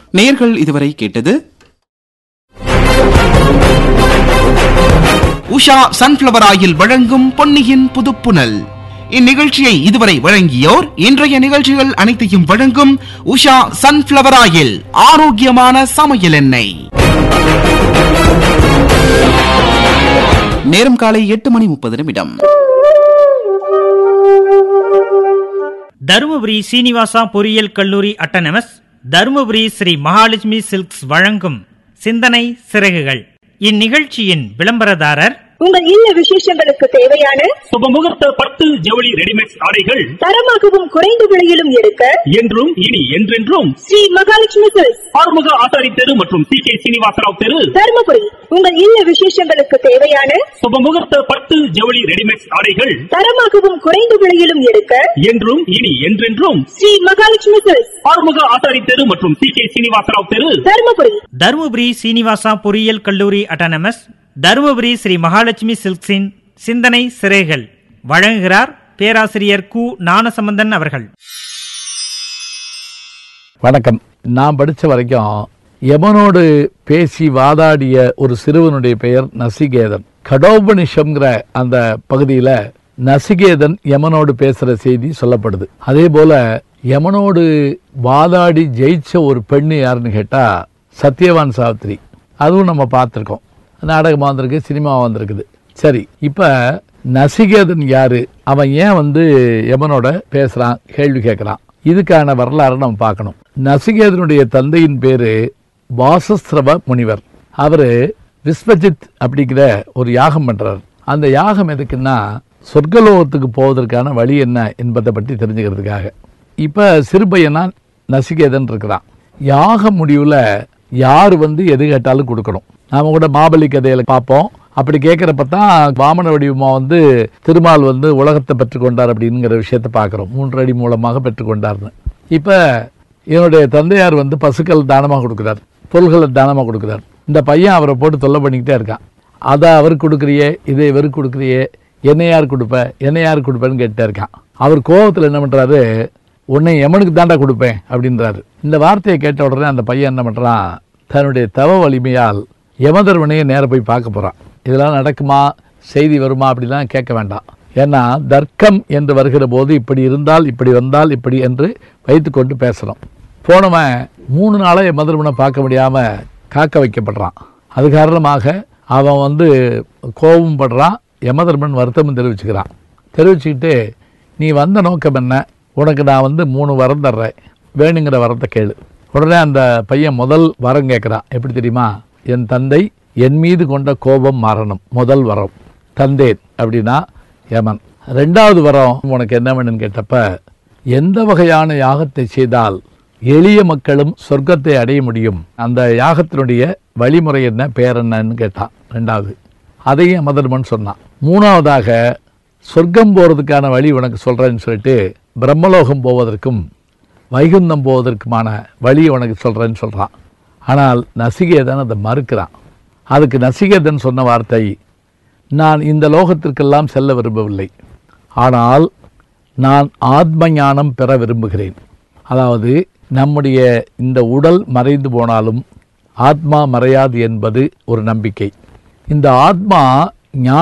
நேர்கள் இதுவரை கேட்டது உஷா சன்ஃபிளவர் ஆயில் வழங்கும் பொன்னியின் புதுப்புனல் இந்நிகழ்ச்சியை இதுவரை வழங்கியோர் இன்றைய நிகழ்ச்சிகள் அனைத்தையும் வழங்கும் உஷா சன்ஃபிளவர் ஆயில் ஆரோக்கியமான சமையல் எண்ணெய் நேரம் காலை எட்டு மணி முப்பது நிமிடம் தருமபுரி சீனிவாசா பொறியியல் கல்லூரி அட்டனமஸ் தருமபுரி ஸ்ரீ மகாலட்சுமி சில்க்ஸ் வழங்கும் சிந்தனை சிறகுகள் இந்நிகழ்ச்சியின் விளம்பரதாரர் உங்கள் இல்ல விசேஷங்களுக்கு தேவையான சுபமுகூர்த்த பட்டு ஜவுளி ரெடிமேட் ஆடைகள் தரமாகவும் குறைந்த விலையிலும் எடுக்க என்றும் இனி என்றென்றும் ஸ்ரீ மகாலட்சுமி சில்க்ஸ் ஆறுமுக ஆசாரி தெரு மற்றும் சி கே சீனிவாசராவ் தெரு தருமபுரி உங்கள் இல்ல விசேஷங்களுக்கு தேவையான சுபமுகூர்த்த பட்டு ஜவுளி ரெடிமேட் ஆடைகள் தரமாகவும் குறைந்த விலையிலும் எடுக்க என்றும் இனி என்றென்றும் ஸ்ரீ மகாலட்சுமி சில்க்ஸ் ஆறுமுக ஆசாரி தெரு மற்றும் சி கே சீனிவாசராவ் தெரு தருமபுரி தருமபுரி சீனிவாசா பொறியியல் கல்லூரி அட்டனமஸ் தருமபுரி ஸ்ரீ மகாலட்சுமி சில்க்ஸின் சிந்தனை சிறைகள் வழங்குகிறார் பேராசிரியர் கு ஞானசம்பந்தன் அவர்கள் வணக்கம் நான் படிச்ச வரைக்கும் யமனோடு பேசி வாதாடிய ஒரு சிறுவனுடைய பெயர் நசிகேதன் கடோபனிஷம்ங்கிற அந்த பகுதியில நசிகேதன் யமனோடு பேசுற செய்தி சொல்லப்படுது அதே போல யமனோடு வாதாடி ஜெயிச்ச ஒரு பெண்ணு யாருன்னு கேட்டா சத்யவான் சாவித்ரி அதுவும் நம்ம பார்த்துருக்கோம் நாடகமாக வந்திருக்கு சினிமா வந்திருக்குது சரி இப்ப நசிகேதன் யாரு அவன் ஏன் வந்து யமனோட பேசுறான் கேள்வி கேட்கறான் இதுக்கான வரலாறு நம்ம பார்க்கணும் நசிகேதனுடைய தந்தையின் பேரு வாசஸ்ரவ முனிவர் அவரு விஸ்வஜித் அப்படிங்கிற ஒரு யாகம் பண்றார் அந்த யாகம் எதுக்குன்னா சொர்க்கலோகத்துக்கு போவதற்கான வழி என்ன என்பதை பற்றி தெரிஞ்சுக்கிறதுக்காக இப்ப சிறு பையனா நசிகேதன் இருக்கிறான் யாக முடிவுல யார் வந்து எது கேட்டாலும் கொடுக்கணும் நாம கூட மாபலி கதையில பார்ப்போம் அப்படி கேட்கிறப்ப தான் வாமன வடிவமா வந்து திருமால் வந்து உலகத்தை பெற்றுக்கொண்டார் அப்படிங்கிற விஷயத்த பார்க்கிறோம் மூன்று அடி மூலமாக பெற்றுக்கொண்டார்னு இப்ப என்னுடைய தந்தையார் வந்து பசுக்கள் தானமாக கொடுக்குறார் பொருள்களை தானமாக கொடுக்குறார் இந்த பையன் அவரை போட்டு தொல்லை பண்ணிக்கிட்டே இருக்கான் அதை அவருக்கு கொடுக்குறியே இதை இவருக்கு கொடுக்குறியே என்ன யார் கொடுப்ப என்ன யார் கொடுப்பேன்னு கேட்டே இருக்கான் அவர் கோபத்தில் என்ன பண்றாரு உன்னை எமனுக்கு தாண்டா கொடுப்பேன் அப்படின்றாரு இந்த வார்த்தையை கேட்ட உடனே அந்த பையன் என்ன பண்றான் தன்னுடைய தவ வலிமையால் யமதர்மனையை நேர போய் பார்க்க போறான் இதெல்லாம் நடக்குமா செய்தி வருமா அப்படிலாம் கேட்க வேண்டாம் ஏன்னா தர்க்கம் என்று வருகிற போது இப்படி இருந்தால் இப்படி வந்தால் இப்படி என்று வைத்துக்கொண்டு பேசுறோம் போனவன் மூணு நாளா யமதர்மனை பார்க்க முடியாம காக்க வைக்கப்படுறான் அது காரணமாக அவன் வந்து கோபம் படுறான் யமதர்மன் வருத்தமும் தெரிவிச்சுக்கிறான் தெரிவிச்சுக்கிட்டு நீ வந்த நோக்கம் என்ன உனக்கு நான் வந்து மூணு வரம் தர்றேன் வேணுங்கிற வரத்தை கேளு உடனே அந்த பையன் முதல் வரம் கேட்குறான் எப்படி தெரியுமா என் தந்தை என் மீது கொண்ட கோபம் மாறணும் முதல் வரம் தந்தேன் அப்படின்னா யமன் ரெண்டாவது வரம் உனக்கு என்ன வேணும்னு கேட்டப்ப எந்த வகையான யாகத்தை செய்தால் எளிய மக்களும் சொர்க்கத்தை அடைய முடியும் அந்த யாகத்தினுடைய வழிமுறை என்ன பேர் என்னன்னு கேட்டான் ரெண்டாவது அதையும் மதர்மன் சொன்னான் மூணாவதாக சொர்க்கம் போகிறதுக்கான வழி உனக்கு சொல்கிறேன்னு சொல்லிட்டு பிரம்மலோகம் போவதற்கும் வைகுந்தம் போவதற்குமான வழி உனக்கு சொல்கிறேன்னு சொல்கிறான் ஆனால் நசிகேதன் அதை மறுக்கிறான் அதுக்கு நசிகேதன் சொன்ன வார்த்தை நான் இந்த லோகத்திற்கெல்லாம் செல்ல விரும்பவில்லை ஆனால் நான் ஆத்ம ஞானம் பெற விரும்புகிறேன் அதாவது நம்முடைய இந்த உடல் மறைந்து போனாலும் ஆத்மா மறையாது என்பது ஒரு நம்பிக்கை இந்த ஆத்மா ஞான